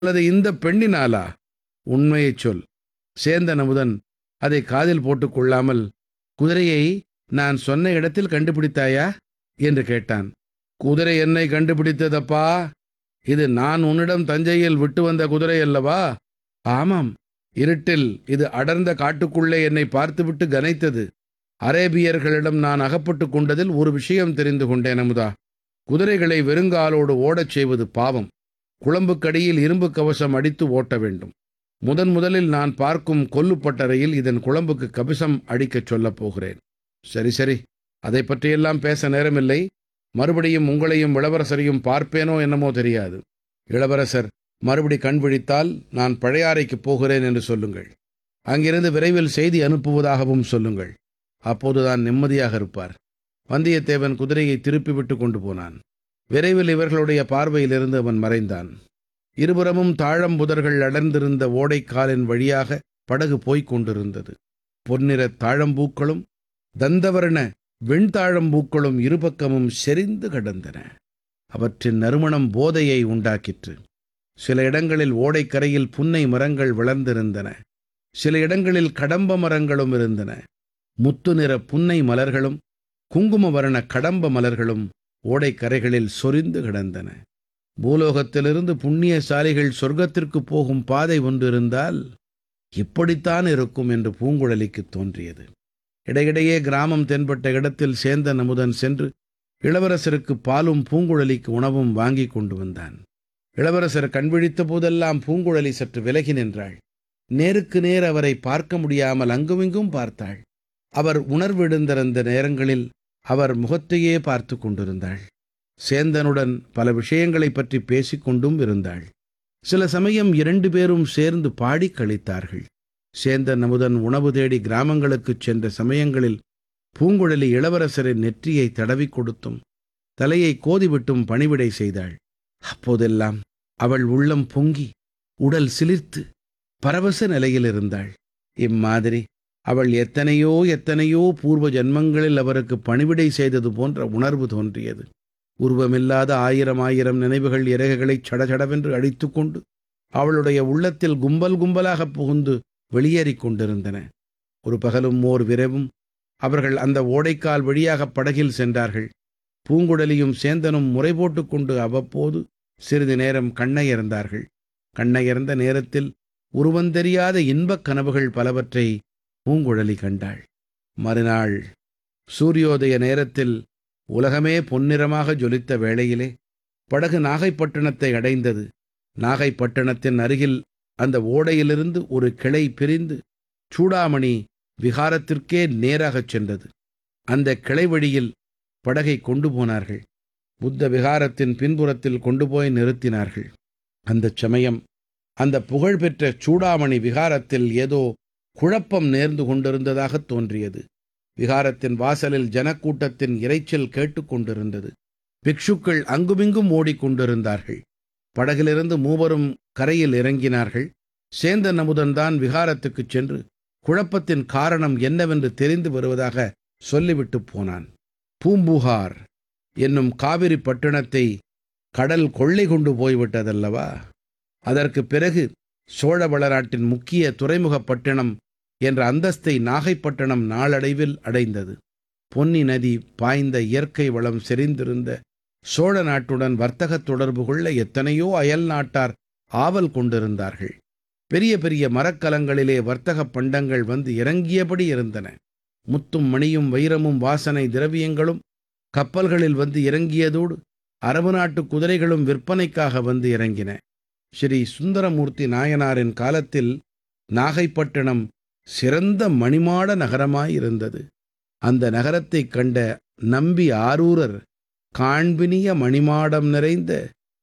அல்லது இந்த பெண்ணினாலா உண்மையைச் சொல் சேந்தன் அமுதன் அதை காதில் போட்டுக் கொள்ளாமல் குதிரையை நான் சொன்ன இடத்தில் கண்டுபிடித்தாயா என்று கேட்டான் குதிரை என்னை கண்டுபிடித்ததப்பா இது நான் உன்னிடம் தஞ்சையில் விட்டு வந்த குதிரை அல்லவா ஆமாம் இருட்டில் இது அடர்ந்த காட்டுக்குள்ளே என்னை பார்த்துவிட்டு கனைத்தது அரேபியர்களிடம் நான் அகப்பட்டுக் கொண்டதில் ஒரு விஷயம் தெரிந்து கொண்டேன் அமுதா குதிரைகளை வெறுங்காலோடு ஓடச் செய்வது பாவம் குளம்புக்கடியில் இரும்பு கவசம் அடித்து ஓட்ட வேண்டும் முதன் முதலில் நான் பார்க்கும் கொல்லுப்பட்டறையில் இதன் குழம்புக்கு கபிசம் அடிக்கச் சொல்லப் போகிறேன் சரி சரி அதை பற்றியெல்லாம் பேச நேரமில்லை மறுபடியும் உங்களையும் இளவரசரையும் பார்ப்பேனோ என்னமோ தெரியாது இளவரசர் மறுபடி கண் விழித்தால் நான் பழையாறைக்குப் போகிறேன் என்று சொல்லுங்கள் அங்கிருந்து விரைவில் செய்தி அனுப்புவதாகவும் சொல்லுங்கள் அப்போதுதான் நிம்மதியாக இருப்பார் வந்தியத்தேவன் குதிரையை திருப்பிவிட்டு கொண்டு போனான் விரைவில் இவர்களுடைய பார்வையிலிருந்து அவன் மறைந்தான் இருபுறமும் தாழம்புதர்கள் அடர்ந்திருந்த ஓடைக்காலின் வழியாக படகு போய்க் கொண்டிருந்தது பொன்னிறத் தாழம்பூக்களும் தந்தவர்ண வெண்தாழம்பூக்களும் இருபக்கமும் செறிந்து கிடந்தன அவற்றின் நறுமணம் போதையை உண்டாக்கிற்று சில இடங்களில் ஓடைக்கரையில் புன்னை மரங்கள் வளர்ந்திருந்தன சில இடங்களில் கடம்ப மரங்களும் இருந்தன முத்து நிற புன்னை மலர்களும் குங்கும வர்ண கடம்ப மலர்களும் ஓடைக்கரைகளில் சொரிந்து கிடந்தன பூலோகத்திலிருந்து புண்ணியசாலிகள் சொர்க்கத்திற்குப் போகும் பாதை ஒன்றிருந்தால் இப்படித்தான் இருக்கும் என்று பூங்குழலிக்கு தோன்றியது இடையிடையே கிராமம் தென்பட்ட இடத்தில் சேந்தன் அமுதன் சென்று இளவரசருக்கு பாலும் பூங்குழலிக்கு உணவும் வாங்கிக் கொண்டு வந்தான் இளவரசர் கண்விழித்த போதெல்லாம் பூங்குழலி சற்று விலகி நின்றாள் நேருக்கு நேர் அவரை பார்க்க முடியாமல் அங்குமிங்கும் பார்த்தாள் அவர் உணர்வெடுந்திருந்த நேரங்களில் அவர் முகத்தையே பார்த்து கொண்டிருந்தாள் சேந்தனுடன் பல விஷயங்களைப் பற்றி பேசிக் கொண்டும் இருந்தாள் சில சமயம் இரண்டு பேரும் சேர்ந்து பாடி கழித்தார்கள் சேந்தன் அமுதன் உணவு தேடி கிராமங்களுக்குச் சென்ற சமயங்களில் பூங்குழலி இளவரசரின் நெற்றியை தடவி கொடுத்தும் தலையை கோதிவிட்டும் பணிவிடை செய்தாள் அப்போதெல்லாம் அவள் உள்ளம் பொங்கி உடல் சிலிர்த்து பரவச நிலையில் இருந்தாள் இம்மாதிரி அவள் எத்தனையோ எத்தனையோ பூர்வ ஜன்மங்களில் அவருக்கு பணிவிடை செய்தது போன்ற உணர்வு தோன்றியது உருவமில்லாத ஆயிரம் ஆயிரம் நினைவுகள் இறகுகளைச் சடசடவென்று அடித்துக்கொண்டு அவளுடைய உள்ளத்தில் கும்பல் கும்பலாக புகுந்து வெளியேறிக் கொண்டிருந்தன ஒரு பகலும் ஓர் விரைவும் அவர்கள் அந்த ஓடைக்கால் வழியாக படகில் சென்றார்கள் பூங்குழலியும் சேந்தனும் முறை போட்டுக் கொண்டு அவ்வப்போது சிறிது நேரம் கண்ணையர்ந்தார்கள் கண்ணையர்ந்த நேரத்தில் உருவந்தெரியாத இன்பக் கனவுகள் பலவற்றை பூங்குழலி கண்டாள் மறுநாள் சூரியோதய நேரத்தில் உலகமே பொன்னிறமாக ஜொலித்த வேளையிலே படகு நாகைப்பட்டினத்தை அடைந்தது நாகைப்பட்டினத்தின் அருகில் அந்த ஓடையிலிருந்து ஒரு கிளை பிரிந்து சூடாமணி விகாரத்திற்கே நேராகச் சென்றது அந்த கிளை வழியில் படகை கொண்டு போனார்கள் புத்த விகாரத்தின் பின்புறத்தில் கொண்டு போய் நிறுத்தினார்கள் அந்தச் சமயம் அந்த புகழ்பெற்ற சூடாமணி விகாரத்தில் ஏதோ குழப்பம் நேர்ந்து கொண்டிருந்ததாகத் தோன்றியது விகாரத்தின் வாசலில் ஜனக்கூட்டத்தின் இரைச்சல் கேட்டுக்கொண்டிருந்தது பிக்ஷுக்கள் அங்குமிங்கும் ஓடிக்கொண்டிருந்தார்கள் படகிலிருந்து மூவரும் கரையில் இறங்கினார்கள் சேந்தன் அமுதன் தான் விகாரத்துக்குச் சென்று குழப்பத்தின் காரணம் என்னவென்று தெரிந்து வருவதாக சொல்லிவிட்டு போனான் பூம்புகார் என்னும் காவிரி பட்டணத்தை கடல் கொள்ளை கொண்டு போய்விட்டதல்லவா அதற்கு பிறகு சோழ வளநாட்டின் முக்கிய துறைமுகப் பட்டணம் என்ற அந்தஸ்தை நாகைப்பட்டினம் நாளடைவில் அடைந்தது பொன்னி நதி பாய்ந்த இயற்கை வளம் செறிந்திருந்த சோழ நாட்டுடன் வர்த்தகத் தொடர்பு கொள்ள எத்தனையோ அயல் நாட்டார் ஆவல் கொண்டிருந்தார்கள் பெரிய பெரிய மரக்கலங்களிலே வர்த்தகப் பண்டங்கள் வந்து இறங்கியபடி இருந்தன முத்தும் மணியும் வைரமும் வாசனை திரவியங்களும் கப்பல்களில் வந்து இறங்கியதோடு அரபு நாட்டு குதிரைகளும் விற்பனைக்காக வந்து இறங்கின ஸ்ரீ சுந்தரமூர்த்தி நாயனாரின் காலத்தில் நாகைப்பட்டினம் சிறந்த மணிமாட நகரமாயிருந்தது அந்த நகரத்தைக் கண்ட நம்பி ஆரூரர் காண்பினிய மணிமாடம் நிறைந்த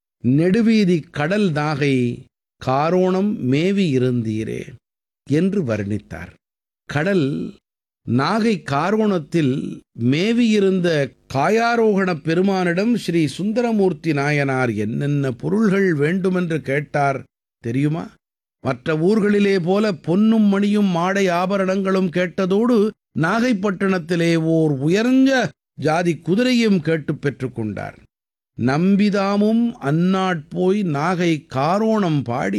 நெடுவீதி கடல் நாகை காரோணம் மேவி இருந்தீரே என்று வர்ணித்தார் கடல் நாகை காரோணத்தில் மேவியிருந்த காயாரோகணப் பெருமானிடம் ஸ்ரீ சுந்தரமூர்த்தி நாயனார் என்னென்ன பொருள்கள் வேண்டுமென்று கேட்டார் தெரியுமா மற்ற ஊர்களிலே போல பொன்னும் மணியும் மாடை ஆபரணங்களும் கேட்டதோடு நாகைப்பட்டினத்திலே ஓர் உயர்ந்த ஜாதி குதிரையும் கேட்டுப் பெற்றுக்கொண்டார் நம்பிதாமும் அந்நாட்போய் நாகை காரோணம் பாடி